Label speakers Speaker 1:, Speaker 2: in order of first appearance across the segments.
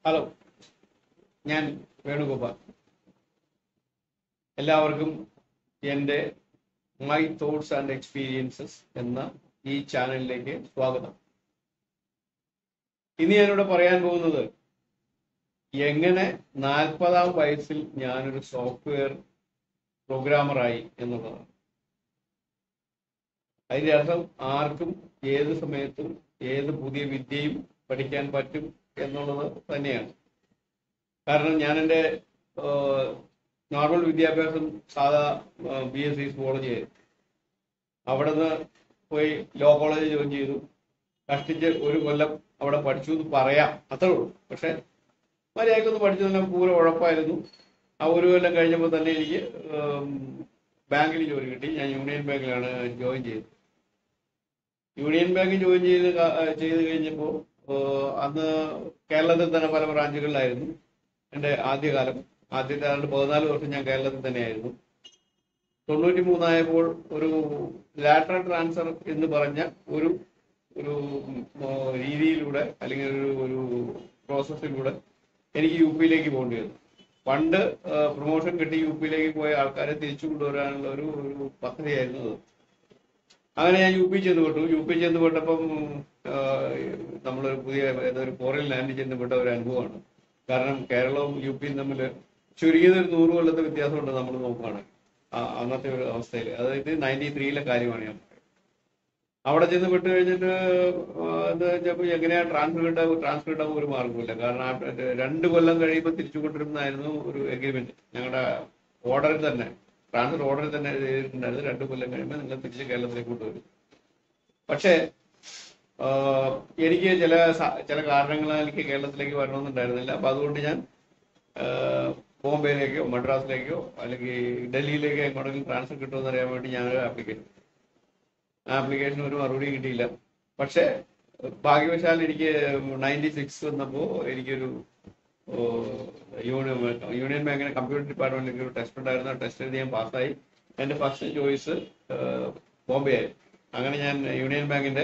Speaker 1: Hello ഞാൻ വേണുഗോപാൽ എല്ലാവർക്കും എൻ്റെ മൈ തോട്ട്സ് ആൻഡ് എക്സ്പീരിയൻസസ് എന്ന ഈ ചാനലിലേക്ക് സ്വാഗതം ഇനി ഞാനിവിടെ പറയാൻ പോകുന്നത് എങ്ങനെ നാൽപ്പതാം വയസ്സിൽ ഞാനൊരു സോഫ്റ്റ്വെയർ പ്രോഗ്രാമറായി എന്നുള്ളതാണ് അതിന്റെ അർത്ഥം ആർക്കും ഏത് സമയത്തും ഏത് പുതിയ വിദ്യയും പഠിക്കാൻ പറ്റും എന്നുള്ളത് തന്നെയാണ് കാരണം ഞാൻ എൻ്റെ നോർമൽ വിദ്യാഭ്യാസം സാധാ ബി എസ് സി സുവോളജി ആയിരുന്നു അവിടെ നിന്ന് പോയി ലോ കോളേജ് ജോയിൻ ചെയ്തു കഷ്ടിച്ച് ഒരു കൊല്ലം അവിടെ പഠിച്ചു എന്ന് പറയാം അത്രേ ഉള്ളൂ പക്ഷെ മര്യാദക്കൊന്ന് പഠിച്ചതെല്ലാം പൂര ഉഴപ്പായിരുന്നു ആ ഒരു കൊല്ലം കഴിഞ്ഞപ്പോൾ തന്നെ എനിക്ക് ബാങ്കിൽ ജോലി കിട്ടി ഞാൻ യൂണിയൻ ബാങ്കിലാണ് ജോയിൻ ചെയ്തത് യൂണിയൻ ബാങ്ക് ജോയിൻ ചെയ്ത് ക- ചെയ്ത് കഴിഞ്ഞപ്പോൾ അന്ന് കേരളത്തിൽ തന്നെ പല ബ്രാഞ്ചുകളിലായിരുന്നു എൻ്റെ ആദ്യകാലം ആദ്യത്തെ ആണ്ട് പതിനാല് വർഷം ഞാൻ കേരളത്തിൽ തന്നെയായിരുന്നു തൊണ്ണൂറ്റി മൂന്നായപ്പോൾ ഒരു ലാറ്ററൽ ട്രാൻസ്ഫർ എന്ന് പറഞ്ഞ ഒരു ഒരു ഉം, രീതിയിലൂടെ അല്ലെങ്കിൽ ഒരു ഒരു പ്രോസസ്സിലൂടെ എനിക്ക് യു പിയിലേക്ക് പോകേണ്ടി വന്നു പണ്ട് പ്രൊമോഷൻ കിട്ടി യു പിയിലേക്ക് പോയ ആൾക്കാരെ തിരിച്ചു കൊണ്ടുവരാനുള്ള ഒരു ഒരു പദ്ധതിയായിരുന്നു അത് അങ്ങനെ ഞാൻ യു പി ചെന്ന് വിട്ടു യു പി ചെന്ന് വിട്ടപ്പം നമ്മളൊരു പുതിയ ഏതൊരു ഫോറിൻ ലാൻഡിൽ ചെന്ന് വിട്ട ഒരു അനുഭവമാണ് കാരണം കേരളവും യു പിയും തമ്മിൽ ചുരുങ്ങിയത് ഒരു നൂറ് കൊല്ലത്തെ വ്യത്യാസമുണ്ട് നമ്മൾ നോക്കുകയാണ് ആ- അന്നത്തെ ഒരു അവസ്ഥയിൽ അതായത് നയൻറ്റി ത്രീയിലെ കാര്യമാണ് ഞാൻ പറയുന്നത്. അവിടെ ചെന്ന് വിട്ട് കഴിഞ്ഞിട്ട് ആ, എന്താ വെച്ചപ്പോൾ എങ്ങനെയാ ട്രാൻസ്ഫർ കിട്ടാൻ ട്രാൻസ്ഫർ കിട്ടാൻ ഒരു മാർഗമില്ല കാരണം ആ രണ്ട് കൊല്ലം കഴിയുമ്പോൾ തിരിച്ചു കൊണ്ടിരുന്നായിരുന്നു ഒരു എഗ്രിമെന്റ് ഞങ്ങളുടെ ഓർഡറിൽ തന്നെ ട്രാൻസ്ഫർ ഓർഡറിൽ തന്നെ ചെയ്തിട്ടുണ്ടായിരുന്നു രണ്ട് കൊല്ലം കഴിയുമ്പോൾ നിങ്ങൾ തിരിച്ച് കേരളത്തിലേക്ക് കൊണ്ടുവരും പക്ഷേ ആ, എനിക്ക് ചില സ- ചില കാരണങ്ങളാൽ എനിക്ക് കേരളത്തിലേക്ക് വരണമെന്നുണ്ടായിരുന്നില്ല അപ്പൊ അതുകൊണ്ട് ഞാൻ ആ, ബോംബെയിലേക്കോ മദ്രാസിലേക്കോ അല്ലെങ്കിൽ ഡൽഹിയിലേക്കോ എങ്ങോട്ടെങ്കിലും ട്രാൻസ്ഫർ കിട്ടുമെന്ന് അറിയാൻ വേണ്ടി ഞാനൊരു ആപ്ലിക്കേഷൻ ആ ആപ്ലിക്കേഷൻ ഒരു മറുപടി കിട്ടിയില്ല പക്ഷേ ഭാഗ്യവശാൽ എനിക്ക് നയൻറ്റി സിക്സ് വന്നപ്പോൾ എനിക്കൊരു ഓ, യൂണിയൻ യൂണിയൻ ബാങ്കിന്റെ കമ്പ്യൂട്ടർ ഡിപ്പാർട്ട്മെന്റിൽ എനിക്ക് ഒരു ടെസ്റ്റ് ഉണ്ടായിരുന്നു ആ ടെസ്റ്റ് എഴുതി ഞാൻ പാസ്സായി എന്റെ ഫസ്റ്റ് ചോയ്സ് ബോംബെ ആയി അങ്ങനെ ഞാൻ യൂണിയൻ ബാങ്കിന്റെ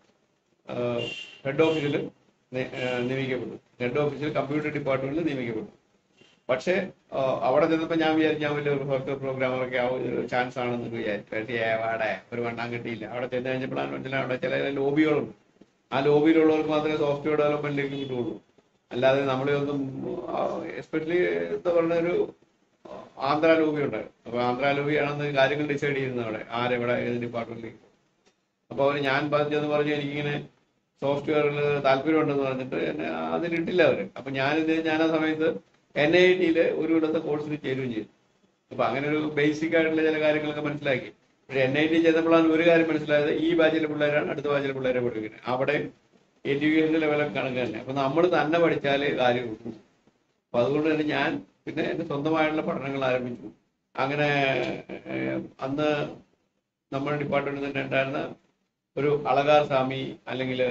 Speaker 1: ഹെഡ് ഓഫീസിൽ നിയമിക്കപ്പെട്ടു ഹെഡ് ഓഫീസിൽ കമ്പ്യൂട്ടർ ഡിപ്പാർട്ട്മെന്റിൽ നിയമിക്കപ്പെട്ടു പക്ഷേ ആ, അവിടെ ചെന്നപ്പോൾ ഞാൻ വിചാരിച്ചു ഞാൻ വലിയ സോഫ്റ്റ്വെയർ പ്രോഗ്രാമറൊക്കെ ആവും ചാൻസ് ആണെന്ന് വിചാരിച്ചു പക്ഷേ ഏവാടെ ഒരു വണ്ണം കിട്ടിയില്ല അവിടെ ചെന്ന് കഴിഞ്ഞപ്പോഴാണ് മനസ്സിലായി അവിടെ ചില ലോബികളുണ്ട് ആ ലോബിയിലുള്ളവർക്ക് മാത്രമേ സോഫ്റ്റ്വെയർ ഡെവലപ്മെന്റിലേക്ക് കിട്ടുള്ളൂ അല്ലാതെ നമ്മളെയൊന്നും എസ്പെഷ്യലി എന്താ പറയുന്ന ഒരു ആന്ധ്ര ലോബി ഉണ്ടായിരുന്നു അപ്പൊ ആന്ധ്ര ലോബിയാണെന്ന് കാര്യങ്ങൾ ഡിസൈഡ് ചെയ്യുന്നത് അവിടെ ആരെവിടെ ഏത് ഡിപ്പാർട്ട്മെന്റിലേക്ക് അപ്പൊ അവര് ഞാൻ പറഞ്ഞെന്ന് പറഞ്ഞു എനിക്കിങ്ങനെ സോഫ്റ്റ്വെയറിൽ താല്പര്യമുണ്ടെന്ന് പറഞ്ഞിട്ട് എന്നെ അതിലിട്ടില്ല അവര് അപ്പൊ ഞാനിത് ഞാൻ ആ സമയത്ത് എൻ ഐ ടിയില് ഒരു ഇടത്തെ കോഴ്സിന് ചേരുകയും ചെയ്തു അപ്പൊ അങ്ങനെ ഒരു ബേസിക് ആയിട്ടുള്ള ചില കാര്യങ്ങളൊക്കെ മനസ്സിലാക്കി പക്ഷെ എൻ ഐ ടി ചെന്നപ്പോഴാണ് ഒരു കാര്യം മനസ്സിലായത് ഈ ബാച്ചിലെ പിള്ളേരാണ് അടുത്ത ബാച്ചിലെ പിള്ളേരെ പഠിപ്പിക്കുന്നത് അവിടെ എഡ്യൂക്കേഷൻ ലെവലൊക്കെ കണക്ക് തന്നെ അപ്പൊ നമ്മൾ തന്നെ പഠിച്ചാലേ കാര്യമുള്ളൂ അപ്പൊ അതുകൊണ്ട് തന്നെ ഞാൻ പിന്നെ എന്റെ സ്വന്തമായിട്ടുള്ള പഠനങ്ങൾ ആരംഭിച്ചു അങ്ങനെ ഏഹ്, അന്ന് നമ്മുടെ ഡിപ്പാർട്ട്മെന്റിൽ തന്നെ ഉണ്ടായിരുന്ന ഒരു അളകാർ സ്വാമി അല്ലെങ്കിൽ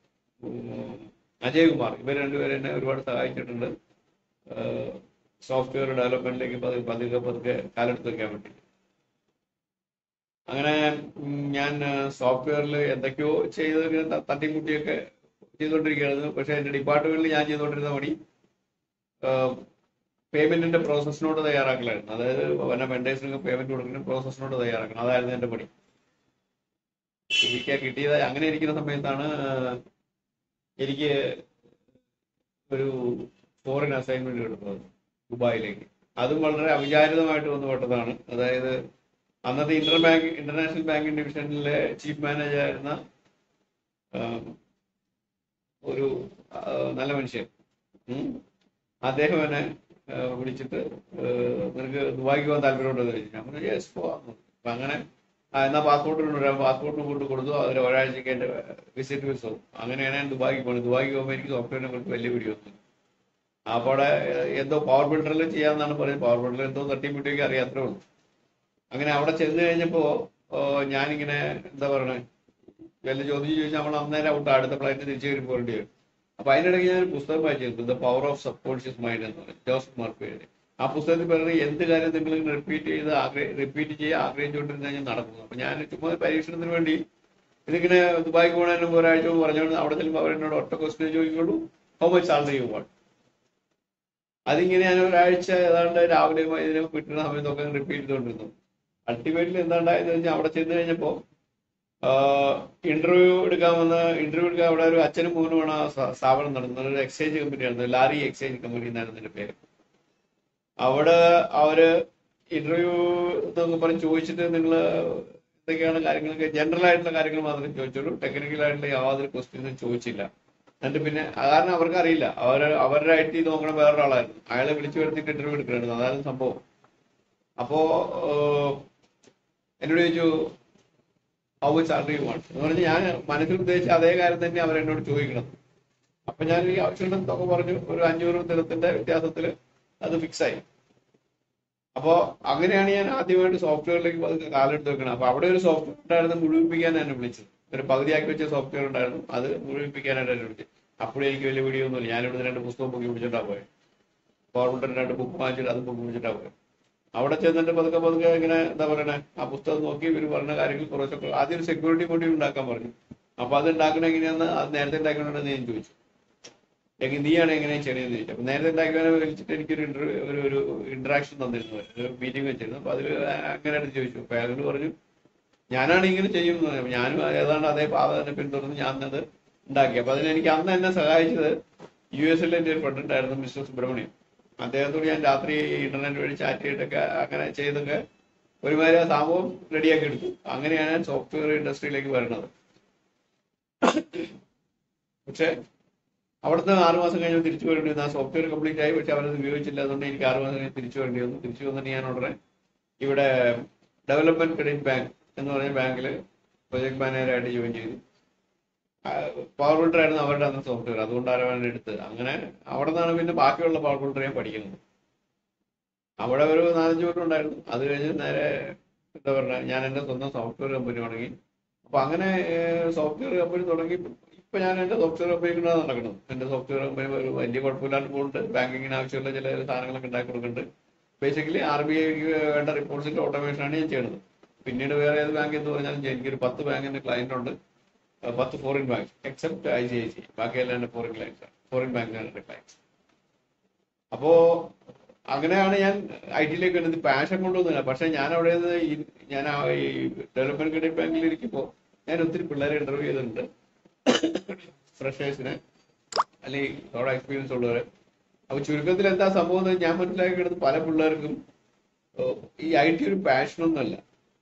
Speaker 1: അജയകുമാർ ഇവർ രണ്ടുപേരും എന്നെ ഒരുപാട് സഹായിച്ചിട്ടുണ്ട് സോഫ്റ്റ്വെയർ ഡെവലപ്മെന്റിലേക്ക് പതുക്കെ പതുക്കെ പതുക്കെ കാലെടുത്ത് വെക്കാൻ വേണ്ടി അങ്ങനെ ഉം, ഞാൻ സോഫ്റ്റ്വെയറിൽ എന്തൊക്കെയോ ചെയ്ത് ഇങ്ങനെ ത- തട്ടിമുട്ടിയൊക്കെ ചെയ്തുകൊണ്ടിരിക്കുകയായിരുന്നു പക്ഷെ എന്റെ ഡിപ്പാർട്ട്മെന്റിൽ ഞാൻ ചെയ്തുകൊണ്ടിരുന്ന പണി പേയ്മെന്റിന്റെ പ്രോസസ്സിനോട് തയ്യാറാക്കലായിരുന്നു അതായത് വല്ല വെണ്ടേഴ്സിനൊക്കെ പേയ്മെന്റ് കൊടുക്കുന്ന പ്രോസസ്സിനോട് തയ്യാറാക്കണം അതായിരുന്നു എന്റെ പണി എനിക്ക് കിട്ടിയത് അങ്ങനെ ഇരിക്കുന്ന സമയത്താണ് എനിക്ക് ഒരു ഫോറിൻ അസൈൻമെന്റ് കിട്ടുന്നത് ദുബായിലേക്ക് അതും വളരെ അവിചാരിതമായിട്ട് വന്നു പെട്ടതാണ് അതായത് അന്നത്തെ ഇന്റർ ബാങ്ക് ഇന്റർനാഷണൽ ബാങ്കിങ് ഡിവിഷനിലെ ചീഫ് മാനേജർ ആയിരുന്ന ആം, ഒരു ആ, നല്ല മനുഷ്യൻ ഉം. അദ്ദേഹം എന്നെ ആ, വിളിച്ചിട്ട് ആ, നിനക്ക് ദുബായിക്ക് പോകാൻ താല്പര്യമുണ്ടെന്ന് ചോദിച്ചു ഞാൻ പറഞ്ഞു യെസ് പോവാം അപ്പൊ അങ്ങനെ ആ, എന്നാ പാസ്പോർട്ട് കൊണ്ടുവരാം പാസ്പോർട്ട് കൊണ്ട് കൊടുത്തു അതിൽ ഒരാഴ്ചക്ക് എന്റെ വിസിറ്റ് വിസ അങ്ങനെയാണ് ഞാൻ ദുബായിക്ക് പോകുന്നത് ദുബായിക്ക് പോകുമ്പോൾ എനിക്ക് സോഫ്റ്റ്വെയറിനെ കുറിച്ച് വലിയ പിടിയൊന്നും അപ്പോൾ അവിടെ ഏഹ്, എന്തോ പവർ ബിൽഡറിൽ ചെയ്യാമെന്നാണ് പറയുന്നത് പവർ ബിൽഡറിൽ എന്തോ തട്ടിമുട്ടിയൊക്കെ അറിയാത്രേ ഉള്ളൂ അങ്ങനെ അവിടെ ചെന്ന് കഴിഞ്ഞപ്പോ ഓ, ഞാനിങ്ങനെ എന്താ പറയണേ വല്ല ചോദ്യം ചോദിച്ചാൽ നമ്മൾ അന്നേരം ഔട്ട് അടുത്ത ഫ്ലൈറ്റ് തിരിച്ചു കയറി പോകേണ്ടി വരും അപ്പൊ അതിനിടയ്ക്ക് ഞാൻ ഒരു പുസ്തകം വായിച്ചിരുന്നു the power of subconscious mind എന്ന് പറയും ജോസഫ് മാർക്കോയുടെ ആ പുസ്തകത്തിൽ പറയുന്നത് എന്ത് കാര്യം നിങ്ങൾ റിപ്പീറ്റ് ചെയ്ത് ആഗ്രഹ റിപ്പീറ്റ് ചെയ്യുക ആഗ്രഹിച്ചുകൊണ്ടിരുന്ന കഴിഞ്ഞാൽ നടക്കും അപ്പൊ ഞാൻ ചുമ്മാ ഒരു പരീക്ഷണത്തിന് വേണ്ടി ഇതിങ്ങനെ ദുബായിക്ക് പോകണതിന് മുമ്പ് ഒരാഴ്ച മുമ്പ് പറഞ്ഞോണ്ട് അവിടെ ചെല്ലുമ്പോൾ അവരെന്നോട് ഒറ്റ ക്വസ്റ്റ്യൻ ചോദിക്കുള്ളൂ how much salary you want അതിങ്ങനെ ഞാൻ ഒരാഴ്ച ഏതാണ്ട് രാവിലെ ഇതിനെ കിട്ടുന്ന സമയത്തൊക്കെ റിപ്പീറ്റ് ചെയ്തുകൊണ്ടിരുന്നു അൾട്ടിമേറ്റ്ലി എന്താണ്ടായെന്ന് വെച്ചാൽ അവിടെ ചെന്ന് കഴിഞ്ഞപ്പോ ഇന്റർവ്യൂ എടുക്കാൻ വന്ന ഇന്റർവ്യൂ എടുക്കാൻ അവിടെ ഒരു അച്ഛനും മോനുമാണ് ആ സ്ഥാ- സ്ഥാപനം നടന്നത് ഒരു എക്സ്ചേഞ്ച് കമ്പനിയാണ് ലാറി എക്സ്ചേഞ്ച് കമ്പനി എന്നാണ് അതിന്റെ പേര് അവിടെ അവര് ഇന്റർവ്യൂ എന്നൊക്കെ പറഞ്ഞ് ചോദിച്ചിട്ട് നിങ്ങൾ എന്തൊക്കെയാണ് കാര്യങ്ങളൊക്കെ ജനറൽ ആയിട്ടുള്ള കാര്യങ്ങൾ മാത്രമേ ചോദിച്ചുള്ളൂ ടെക്നിക്കൽ ആയിട്ടുള്ള യാതൊരു ക്വസ്റ്റ്യനും ചോദിച്ചില്ല എന്നിട്ട് പിന്നെ അത് കാരണം അവർക്ക് അറിയില്ല അവർ അവരുടെ ഐ ടി നോക്കണ വേറൊരാളായിരുന്നു അയാളെ വിളിച്ചു വരുത്തിയിട്ട് ഇന്റർവ്യൂ എടുക്കണമായിരുന്നു അതായിരുന്നു സംഭവം അപ്പോ ഏഹ്, എന്നോട് ചോദിച്ചു how much salary you want എന്ന് പറഞ്ഞ് ഞാൻ മനസ്സിൽ ഉദ്ദേശിച്ച അതേ കാര്യം തന്നെ അവർ എന്നോട് ചോദിക്കണം അപ്പൊ ഞാൻ ഈ ആവശ്യമുണ്ടെന്നൊക്കെ പറഞ്ഞു ഒരു അഞ്ഞൂറ് ദിനത്തിന്റെ വ്യത്യാസത്തിൽ അത് ഫിക്സ് ആയി അപ്പോ അങ്ങനെയാണ് ഞാൻ ആദ്യമായിട്ട് സോഫ്റ്റ്വെയറിലേക്ക് പതുക്കെ കാലെടുത്ത് വെക്കണം അപ്പൊ അവിടെ ഒരു സോഫ്റ്റ്വെയർ ഉണ്ടായിരുന്നു മുഴുവിപ്പിക്കാൻ എന്നെ വിളിച്ചത് ഒരു പകുതിയാക്കി വെച്ച സോഫ്റ്റ്വെയർ ഉണ്ടായിരുന്നു അത് മുഴുവിപ്പിക്കാനായിട്ട് എന്നെ വിളിച്ചത് അപ്പോഴും എനിക്ക് വലിയ പിടിയൊന്നുമില്ല ഞാനിവിടുന്ന് രണ്ട് പുസ്തകം ബുക്ക് പിടിച്ചിട്ടാ പോയത് ഫോർമുലറിന് രണ്ട് ബുക്ക് വാങ്ങിച്ചിട്ട് അത് ബുക്ക് പിടിച്ചിട്ടാ പോയത് അവിടെ ചെന്നിട്ട് പതുക്കെ പതുക്കെ ഇങ്ങനെ എന്താ പറയണേ ആ പുസ്തകം നോക്കി ഇവർ പറഞ്ഞ കാര്യങ്ങൾ കുറച്ചൊക്കെ ആദ്യം ഒരു സെക്യൂരിറ്റി മോട്ടീവ് ഉണ്ടാക്കാൻ പറഞ്ഞു അപ്പൊ അത് ഉണ്ടാക്കണ എങ്ങനെയാന്ന് അത് നേരത്തെ ഉണ്ടാക്കണമെന്ന് ഞാൻ ചോദിച്ചു എങ്കിൽ നീയാണ് എങ്ങനെ ചെയ്യണമെന്ന് ചോദിച്ചു അപ്പൊ നേരത്തെ ഉണ്ടാക്കിയവനെ വിളിച്ചിട്ട് എനിക്കൊരു ഇന്റർവ്യൂ ഒരു ഒരു ഇന്ററാക്ഷൻ തന്നിരുന്നു ഒരു മീറ്റിംഗ് വെച്ചിരുന്നു അപ്പൊ അതിൽ അങ്ങനെ അടുത്ത് ചോദിച്ചു അപ്പൊ അയാളോട് പറഞ്ഞു ഞാനാണ് ഇങ്ങനെ ചെയ്യുന്നത് അപ്പൊ ഞാനും ഏതാണ്ട് അതേ പാത തന്നെ പിന്തുടർന്ന് ഞാൻ അത് ഉണ്ടാക്കി അപ്പൊ അതിന് എനിക്ക് അന്ന് എന്നെ സഹായിച്ചത് യു എസിലെ എൻ്റെ ഒരു ഫ്രണ്ട് ഉണ്ടായിരുന്നു മിസ്റ്റർ സുബ്രഹ്മണ്യം അദ്ദേഹത്തോട് ഞാൻ രാത്രി ഇന്റർനെറ്റ് വഴി ചാറ്റ് ചെയ്തിട്ടൊക്കെ അങ്ങനെ ചെയ്തൊക്കെ ഒരുമാതിരി ആ സംഭവം റെഡിയാക്കി എടുത്തു അങ്ങനെയാണ് ഞാൻ സോഫ്റ്റ്വെയർ ഇൻഡസ്ട്രിയിലേക്ക് വരുന്നത് പക്ഷെ അവിടുന്ന് ആറ് മാസം കഴിഞ്ഞ് തിരിച്ചു വരേണ്ടി വന്നു ആ സോഫ്റ്റ്വെയർ കംപ്ലീറ്റ് ആയി പക്ഷെ അവരത് ഉപയോഗിച്ചില്ല അതുകൊണ്ട് എനിക്ക് ആറ് മാസം കഴിഞ്ഞ് തിരിച്ചു വരേണ്ടി വന്നു തിരിച്ചു വന്നിട്ട് ഞാൻ ഉടനെ ഇവിടെ ഡെവലപ്മെന്റ് ക്രെഡിറ്റ് ബാങ്ക് എന്ന് പറഞ്ഞ ബാങ്കിൽ പ്രൊജക്ട് മാനേജറായിട്ട് ജോയിൻ ചെയ്തു പവർ ബിൽഡർ ആയിരുന്നു അവരുടെ അന്ന് സോഫ്റ്റ്വെയർ അതുകൊണ്ടാണ് അവൻ എടുത്തത് അങ്ങനെ അവിടെ നിന്നാണ് പിന്നെ ബാക്കിയുള്ള പവർ ബിൽഡർ ഞാൻ പഠിക്കുന്നത് അവിടെ ഒരു നാലഞ്ച് കൊല്ലം ഉണ്ടായിരുന്നു അത് കഴിഞ്ഞ് നേരെ എന്താ പറയുക ഞാൻ എൻ്റെ സ്വന്തം സോഫ്റ്റ്വെയർ കമ്പനി തുടങ്ങി അപ്പൊ അങ്ങനെ സോഫ്റ്റ്വെയർ കമ്പനി തുടങ്ങി ഇപ്പൊ ഞാൻ എന്റെ സോഫ്റ്റ്വെയർ കമ്പനിക്കാണ് നടക്കുന്നത് എന്റെ സോഫ്റ്റ്വെയർ കമ്പനി ഒരു വലിയ കുഴപ്പമില്ലാണ്ട് പോകുന്നുണ്ട് ബാങ്കിങ്ങിന് ആവശ്യമുള്ള ചില സാധനങ്ങളൊക്കെ ഉണ്ടാക്കി കൊടുക്കുന്നുണ്ട് ബേസിക്കലി ആർ ബി ഐക്ക് വേണ്ട റിപ്പോർട്ട്സിന്റെ ഓട്ടോമേഷൻ ആണ് ഞാൻ ചെയ്യുന്നത് പിന്നീട് വേറെ ഏത് ബാങ്ക് എന്ന് പറഞ്ഞാലും ചെയ്യും. എനിക്കൊരു പത്ത് ബാങ്കിന്റെ ക്ലയന്റ് ഉണ്ട് അഹ് പത്ത് foreign bank except I C I C ബാക്കിയെല്ലാം എന്റെ ഫോറിൻ ക്ലയൻസ് ഫോറിൻ ബാങ്കിനാണ് എന്റെ ക്ലയൻസ് അപ്പോ അങ്ങനെയാണ് ഞാൻ ഐ ടിയിലേക്ക് വരുന്നത് പാഷൻ കൊണ്ടൊന്നുമില്ല പക്ഷെ ഞാൻ അവിടെ നിന്ന് ഈ- ഞാൻ ആ ഈ ഡെവലപ്മെന്റ് ക്രെഡിറ്റ് ബാങ്കിൽ ഇരിക്കുമ്പോൾ ഞാൻ ഒത്തിരി പിള്ളേരെ ഇന്റർവ്യൂ ചെയ്തിട്ടുണ്ട് ഫ്രഷേഴ്സിനെ അല്ലെങ്കിൽ അവിടെ എക്സ്പീരിയൻസ് ഉള്ളവരെ അപ്പൊ ചുരുക്കത്തിൽ എന്താ സംഭവം എന്ന് ഞാൻ മനസ്സിലാക്കിയെടുത്ത് പല പിള്ളേർക്കും ഏഹ്, ഈ ഐ ടി ഒരു പാഷനൊന്നുമല്ല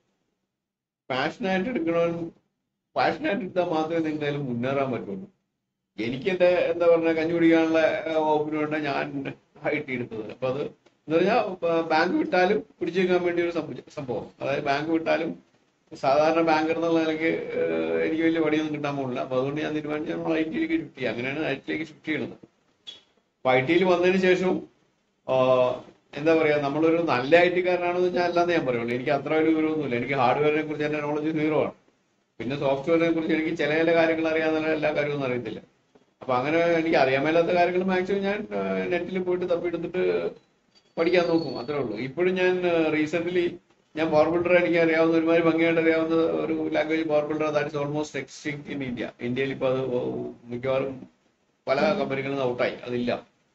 Speaker 1: പാഷനായിട്ട് എടുക്കണവൻ പാഷനായിട്ട് എടുത്താൽ മാത്രമേ നിങ്ങൾക്ക് മുന്നേറാൻ പറ്റുള്ളൂ എനിക്ക് എന്റെ എന്താ പറഞ്ഞ കഞ്ഞി കുടിക്കാനുള്ള ഏഹ്, വകുപ്പിന് വേണ്ട ഞാൻ ഐ ടി എടുത്തത് അപ്പൊ അത് എന്ന് പറഞ്ഞാൽ ബാങ്ക് വിട്ടാലും പിടിച്ചു വെക്കാൻ വേണ്ടി ഒരു സംഭ- സംഭവം അതായത് ബാങ്ക് വിട്ടാലും സാധാരണ ബാങ്കർ എന്നുള്ള നിലയ്ക്ക് ഏഹ്, എനിക്ക് വലിയ പണിയൊന്നും കിട്ടാൻ പോകുന്നില്ല അപ്പൊ അതുകൊണ്ട് ഞാൻ തീരുമാനിച്ചു നമ്മൾ ഐ ടിയിലേക്ക് ഷിഫ്റ്റ് ചെയ്യുക അങ്ങനെയാണ് ഐ ടിയിലേക്ക് ഷിഫ്റ്റ് ചെയ്യുന്നത് അപ്പൊ ഐ ടിയിൽ വന്നതിന് ശേഷം ആഹ്, എന്താ പറയാ നമ്മളൊരു നല്ല ഐ ടിക്കാരനാണെന്ന് വെച്ചാൽ അല്ലാന്ന് ഞാൻ പറയുള്ളൂ എനിക്ക് അത്ര ഒരു വിവരമൊന്നുമില്ല എനിക്ക് ഹാർഡ്വെയറിനെ കുറിച്ച് എന്റെ നോളജ് സീറോ ആണ് പിന്നെ സോഫ്റ്റ്വെയറിനെ കുറിച്ച് എനിക്ക് ചില ചില കാര്യങ്ങൾ അറിയാവുന്ന എല്ലാ കാര്യമൊന്നും അറിയത്തില്ല അപ്പൊ അങ്ങനെ എനിക്ക് അറിയാൻ മേലാത്ത കാര്യങ്ങൾ മാക്സിമം ഞാൻ നെറ്റിൽ പോയിട്ട് തപ്പിയെടുത്തിട്ട് പഠിക്കാൻ നോക്കും അത്രേ ഉള്ളൂ ഇപ്പോഴും ഞാൻ റീസെന്റ് ഞാൻ പവർ ബിൽഡർ എനിക്ക് അറിയാവുന്ന ഒരുമാതിരി ഭംഗിയായിട്ട് അറിയാവുന്ന ഒരു language power builder that is almost extinct in India ഇന്ത്യയിൽ ഇപ്പൊ അത് മിക്കവാറും പല കമ്പനികളിൽ നിന്ന് ഔട്ടായി അതില്ല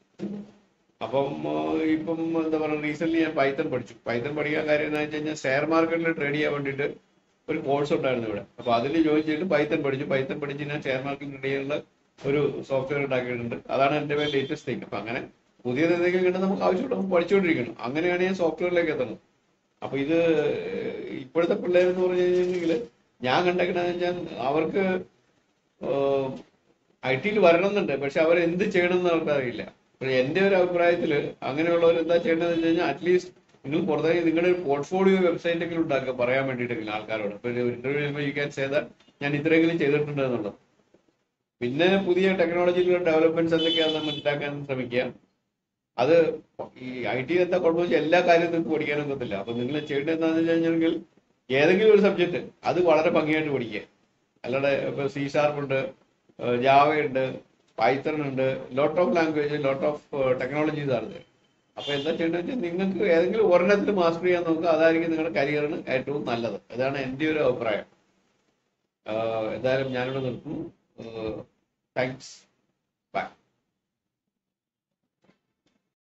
Speaker 1: അപ്പം ഏഹ്, ഇപ്പം എന്താ പറയുക റീസെന്റ് ഞാൻ പൈത്തൺ പഠിച്ചു പൈത്തൺ പഠിക്കാൻ കാര്യം എന്താ വെച്ച് കഴിഞ്ഞാൽ ഷെയർ മാർക്കറ്റിൽ ട്രേഡ് ചെയ്യാൻ വേണ്ടിയിട്ട് ഒരു കോഴ്സ് ഉണ്ടായിരുന്നു ഇവിടെ അപ്പൊ അതിൽ ജോയിൻ ചെയ്തിട്ട് പൈത്തൺ പഠിച്ചു പൈത്തൺ പഠിച്ച് ഞാൻ ഷെയർ മാർക്കറ്റിൽ ട്രേഡ് ചെയ്യാനുള്ള ഒരു സോഫ്റ്റ്വെയർ ഉണ്ടാക്കിയിട്ടുണ്ട് അതാണ് എന്റെ ലേറ്റസ്റ്റ് തിങ് അപ്പൊ അങ്ങനെ പുതിയത് എന്തെങ്കിലും കിട്ടുന്ന നമുക്ക് ആവശ്യമുള്ള നമുക്ക് പഠിച്ചുകൊണ്ടിരിക്കണം അങ്ങനെയാണ് ഞാൻ സോഫ്റ്റ്വെയറിലേക്ക് എത്തുന്നത് അപ്പൊ ഇത് ഏഹ്, ഇപ്പോഴത്തെ പിള്ളേരെന്ന് പറഞ്ഞു കഴിഞ്ഞിട്ടുണ്ടെങ്കിൽ ഞാൻ കണ്ടേക്കണെന്ന് വെച്ചാൽ അവർക്ക് ഐ ടിയിൽ വരണമെന്നുണ്ട് പക്ഷെ അവർ എന്ത് ചെയ്യണമെന്ന് അവർക്ക് അറിയില്ല പക്ഷെ എന്റെ ഒരു അഭിപ്രായത്തിൽ അങ്ങനെയുള്ളവർ എന്താ ചെയ്യേണ്ടതെന്ന് വെച്ച് കഴിഞ്ഞാൽ അറ്റ്ലീസ്റ്റ് നിങ്ങൾ പുറത്തേക്ക് നിങ്ങളുടെ ഒരു പോർട്ട്ഫോളിയോ വെബ്സൈറ്റ് എങ്കിലും ഉണ്ടാക്കുക പറയാൻ വേണ്ടിയിട്ടെങ്കിലും ആൾക്കാരോട് ഇപ്പൊ interview you can say that ഞാൻ ഇത്രയെങ്കിലും ചെയ്തിട്ടുണ്ട് എന്നുള്ളത് പിന്നെ പുതിയ ടെക്നോളജിയിലുള്ള ഡെവലപ്മെന്റ്സ് എന്തൊക്കെയാണെന്ന് മനസ്സിലാക്കാൻ ശ്രമിക്കുക അത് ഈ ഐ ടി എന്താ കുഴപ്പമെന്ന് വെച്ചാൽ എല്ലാ കാര്യവും നിങ്ങൾക്ക് പഠിക്കാനും പറ്റില്ല അപ്പൊ നിങ്ങൾ ചെയ്യേണ്ടത് എന്താണെന്ന് വെച്ച് കഴിഞ്ഞെങ്കിൽ ഏതെങ്കിലും ഒരു സബ്ജക്ട് അത് വളരെ ഭംഗിയായിട്ട് പഠിക്കുക അല്ലാതെ ഇപ്പൊ സി ഷാർപ്പ് ഉണ്ട് ജാവ ഉണ്ട് പൈത്തൺ ഉണ്ട് lot of language lot of technologies ആണ് അപ്പൊ എന്താ ചെയ്യേണ്ടത് വെച്ചാൽ നിങ്ങൾക്ക് ഏതെങ്കിലും ഒരെണ്ണത്തിൽ മാസ്റ്റർ ചെയ്യാൻ നോക്കുക അതായിരിക്കും നിങ്ങളുടെ കരിയറിന് ഏറ്റവും നല്ലത് അതാണ് എൻ്റെ ഒരു അഭിപ്രായം ആഹ് എന്തായാലും ഞാനിവിടെ നിർത്തുന്നു താങ്ക്സ്